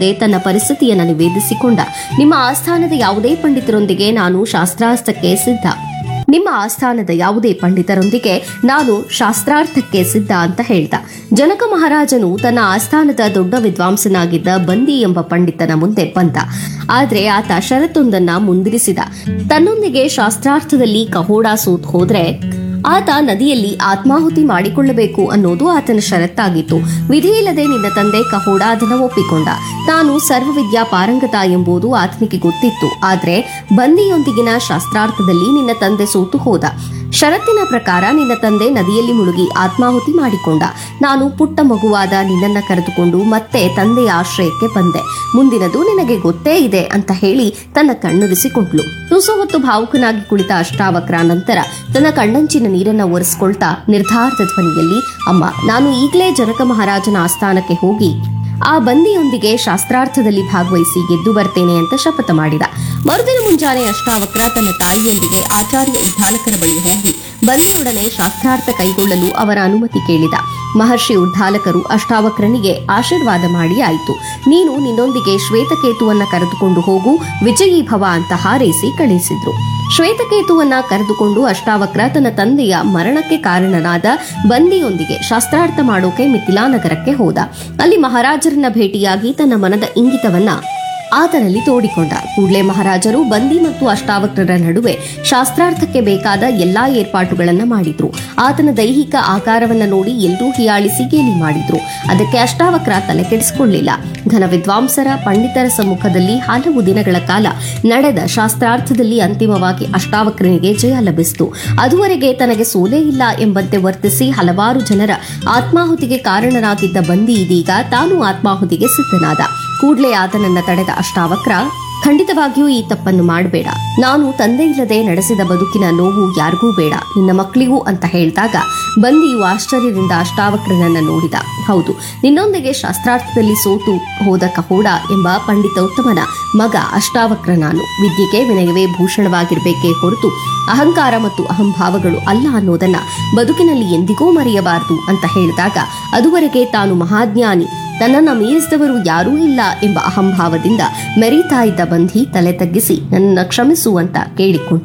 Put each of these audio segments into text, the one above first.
ಮುಂದೆ ತನ್ನ ಪರಿಸ್ಥಿತಿಯನ್ನು ನಿವೇದಿಸಿಕೊಂಡ ನಿಮ್ಮ ಆಸ್ಥಾನದ ಯಾವುದೇ ಪಂಡಿತರೊಂದಿಗೆ ನಾನು ಶಾಸ್ತ್ರಾರ್ಥಕ್ಕೆ ಸಿದ್ಧ ನಿಮ್ಮ ಆಸ್ಥಾನದ ಯಾವುದೇ ಪಂಡಿತರೊಂದಿಗೆ ನಾನು ಶಾಸ್ತ್ರಾರ್ಥಕ್ಕೆ ಸಿದ್ಧ ಅಂತ ಹೇಳ್ದ ಜನಕ ಮಹಾರಾಜನು ತನ್ನ ಆಸ್ಥಾನದ ದೊಡ್ಡ ವಿದ್ವಾಂಸನಾಗಿದ್ದ ಬಂದಿ ಎಂಬ ಪಂಡಿತನ ಮುಂದೆ ಬಂದ ಆದ್ರೆ ಆತ ಷರತ್ತೊಂದನ್ನ ಮುಂದಿರಿಸಿದ ತನ್ನೊಂದಿಗೆ ಶಾಸ್ತ್ರಾರ್ಥದಲ್ಲಿ ಕಹೋಡ ಸೋತ್ ಹೋದ್ರೆ ಆತ ನದಿಯಲ್ಲಿ ಆತ್ಮಾಹುತಿ ಮಾಡಿಕೊಳ್ಳಬೇಕು ಅನ್ನೋದು ಆತನ ಷರತ್ತಾಗಿತ್ತು ವಿಧಿಯಿಲ್ಲದೆ ನಿನ್ನ ತಂದೆ ಕಹೋಡ ಅದನ್ನು ಒಪ್ಪಿಕೊಂಡ ತಾನು ಸರ್ವವಿದ್ಯಾ ಪಾರಂಗತ ಎಂಬುದು ಆತನಿಗೆ ಗೊತ್ತಿತ್ತು ಆದ್ರೆ ಬಂದಿಯೊಂದಿಗಿನ ಶಾಸ್ತ್ರಾರ್ಥದಲ್ಲಿ ನಿನ್ನ ತಂದೆ ಸೋತು ಹೋದ ಷರತ್ತಿನ ಪ್ರಕಾರ ನಿನ್ನ ತಂದೆ ನದಿಯಲ್ಲಿ ಮುಳುಗಿ ಆತ್ಮಾಹುತಿ ಮಾಡಿಕೊಂಡ ನಾನು ಪುಟ್ಟ ಮಗುವಾದ ನಿನ್ನನ್ನ ಕರೆದುಕೊಂಡು ಮತ್ತೆ ತಂದೆಯ ಆಶ್ರಯಕ್ಕೆ ಬಂದೆ ಮುಂದಿನದು ನಿನಗೆ ಗೊತ್ತೇ ಇದೆ ಅಂತ ಹೇಳಿ ತನ್ನ ಕಣ್ಣುರಿಸಿಕೊಂಡ್ಲು ತುಸು ಹೊತ್ತು ಭಾವುಕನಾಗಿ ಕುಳಿತ ಅಷ್ಟಾವಕ್ರ ನಂತರ ತನ್ನ ಕಣ್ಣಂಚಿನ ನೀರನ್ನ ಒರೆಸ್ಕೊಳ್ತಾ ನಿರ್ಧಾರದ ಧ್ವನಿಯಲ್ಲಿ ಅಮ್ಮ ನಾನು ಈಗಲೇ ಜನಕ ಮಹಾರಾಜನ ಆಸ್ಥಾನಕ್ಕೆ ಹೋಗಿ ಆ ಬಂದಿಯೊಂದಿಗೆ ಶಾಸ್ತ್ರಾರ್ಥದಲ್ಲಿ ಭಾಗವಹಿಸಿ ಗೆದ್ದು ಬರ್ತೇನೆ ಅಂತ ಶಪಥ ಮಾಡಿದ ಮರುದಿನ ಮುಂಜಾನೆ ಅಷ್ಟಾವಕ್ರ ತನ್ನ ತಾಯಿಯೊಂದಿಗೆ ಆಚಾರ್ಯ ಉದ್ದಾಲಕರ ಬಳಿ ಹೋಗಿ ಬಂದಿಯೊಡನೆ ಶಾಸ್ತ್ರಾರ್ಥ ಕೈಗೊಳ್ಳಲು ಅವರ ಅನುಮತಿ ಕೇಳಿದ ಮಹರ್ಷಿ ಉದ್ದಾಲಕರು ಅಷ್ಟಾವಕ್ರನಿಗೆ ಆಶೀರ್ವಾದ ಮಾಡಿ ಆಯಿತು ನೀನು ನಿನ್ನೊಂದಿಗೆ ಶ್ವೇತಕೇತುವನ್ನ ಕರೆದುಕೊಂಡು ಹೋಗು ವಿಜಯೀ ಭವ ಅಂತ ಹಾರೈಸಿ ಕಳುಹಿಸಿದ್ರು ಶ್ವೇತಕೇತುವನ್ನ ಕರೆದುಕೊಂಡು ಅಷ್ಟಾವಕ್ರ ತನ್ನ ತಂದೆಯ ಮರಣಕ್ಕೆ ಕಾರಣನಾದ ಬಂದಿಯೊಂದಿಗೆ ಶಾಸ್ತ್ರಾರ್ಥ ಮಾಡೋಕೆ ಮಿಥಿಲಾ ನಗರಕ್ಕೆ ಹೋದ ಅಲ್ಲಿ ಮಹಾರಾಜರನ್ನ ಭೇಟಿಯಾಗಿ ತನ್ನ ಮನದ ಇಂಗಿತವನ್ನ ಆತನಲ್ಲಿ ತೋಡಿಕೊಂಡ ಕೂಡಲೇ ಮಹಾರಾಜರು ಬಂದಿ ಮತ್ತು ಅಷ್ಟಾವಕ್ರರ ನಡುವೆ ಶಾಸ್ತ್ರಾರ್ಥಕ್ಕೆ ಬೇಕಾದ ಎಲ್ಲಾ ಏರ್ಪಾಟುಗಳನ್ನ ಮಾಡಿದ್ರು ಆತನ ದೈಹಿಕ ಆಕಾರವನ್ನ ನೋಡಿ ಎಲ್ಲರೂ ಹಿಯಾಳಿಸಿ ಗೇಲಿ ಮಾಡಿದ್ರು ಅದಕ್ಕೆ ಅಷ್ಟಾವಕ್ರ ತಲೆ ಕೆಡಿಸಿಕೊಳ್ಳಿಲ್ಲ ಘನ ವಿದ್ವಾಂಸರ ಪಂಡಿತರ ಸಮ್ಮುಖದಲ್ಲಿ ಹಲವು ದಿನಗಳ ಕಾಲ ನಡೆದ ಶಾಸ್ತ್ರಾರ್ಥದಲ್ಲಿ ಅಂತಿಮವಾಗಿ ಅಷ್ಟಾವಕ್ರನಿಗೆ ಜಯ ಲಭಿಸಿತು ಅದುವರೆಗೆ ತನಗೆ ಸೋಲೇ ಇಲ್ಲ ಎಂಬಂತೆ ವರ್ತಿಸಿ ಹಲವಾರು ಜನರ ಆತ್ಮಾಹುತಿಗೆ ಕಾರಣರಾಗಿದ್ದ ಬಂದಿ ಇದೀಗ ತಾನು ಆತ್ಮಾಹುತಿಗೆ ಸಿದ್ಧನಾದ ಕೂಡಲೇ ಆತನನ್ನ ತಡೆದ ಅಷ್ಟಾವಕ್ರ ಖಂಡಿತವಾಗಿಯೂ ಈ ತಪ್ಪನ್ನು ಮಾಡಬೇಡ ನಾನು ತಂದೆ ಇಲ್ಲದೆ ನಡೆಸಿದ ಬದುಕಿನ ನೋವು ಯಾರಿಗೂ ಬೇಡ ನಿನ್ನ ಮಕ್ಕಳಿಗೂ ಅಂತ ಹೇಳಿದಾಗ ಬಂದಿಯು ಆಶ್ಚರ್ಯದಿಂದ ಅಷ್ಟಾವಕ್ರನನ್ನ ನೋಡಿದ ಹೌದು ನಿನ್ನೊಂದಿಗೆ ಶಾಸ್ತ್ರಾರ್ಥದಲ್ಲಿ ಸೋತು ಹೋದ ಕಹೋಡ ಎಂಬ ಪಂಡಿತೋತ್ತಮನ ಮಗ ಅಷ್ಟಾವಕ್ರ ನಾನು ವಿದ್ಯೆಗೆ ವಿನಯವೇ ಭೂಷಣವಾಗಿರಬೇಕೇ ಹೊರತು ಅಹಂಕಾರ ಮತ್ತು ಅಹಂಭಾವಗಳು ಅಲ್ಲ ಅನ್ನೋದನ್ನ ಬದುಕಿನಲ್ಲಿ ಎಂದಿಗೂ ಮರೆಯಬಾರದು ಅಂತ ಹೇಳಿದಾಗ ಅದುವರೆಗೆ ತಾನು ಮಹಾಜ್ಞಾನಿ ತನ್ನನ್ನ ಮೀರಿಸಿದವರು ಯಾರೂ ಇಲ್ಲ ಎಂಬ ಅಹಂಭಾವದಿಂದ ಮೆರೀತಾ ಇದ್ದ ಬಂಧಿ ತಲೆ ತಗ್ಗಿಸಿ ನನ್ನನ್ನು ಕ್ಷಮಿಸು ಅಂತ ಕೇಳಿಕೊಂಡ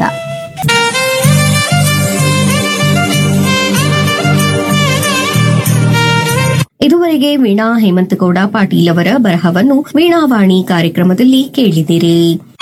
ಇದುವರೆಗೆ ವೀಣಾ ಹೇಮಂತಗೌಡ ಪಾಟೀಲ್ ಅವರ ಬರಹವನ್ನು ವೀಣಾವಾಣಿ ಕಾರ್ಯಕ್ರಮದಲ್ಲಿ ಕೇಳಿದಿರಿ